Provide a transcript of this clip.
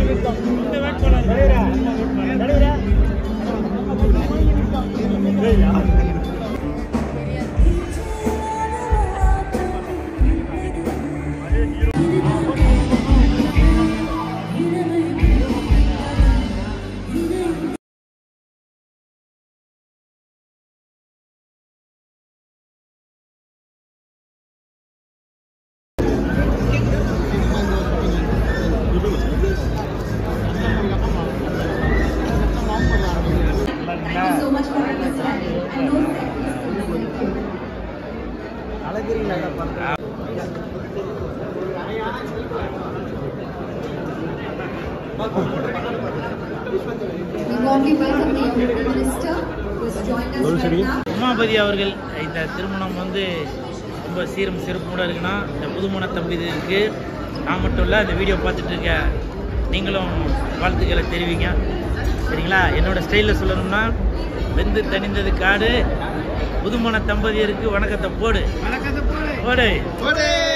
We warmly welcome the Honourable Minister who has joined us right now. Umapathi அவர்கள் இந்த திருமணம் வந்து ரொம்ப சீரும் சிறப்போட இருக்குன்னா இந்த புதுமண தம்பதிக்கு நான் மட்டும் இல்லை இந்த வீடியோ பார்த்துட்டு இருக்க நீங்களும் வாழ்த்துக்களை தெரிவிங்க சரிங்களா என்னோட ஸ்டைலில் சொல்லணும்னா வெந்து தணிந்தது காடு புதுமண தம்பதியருக்கு வணக்கத்தை போடு போடு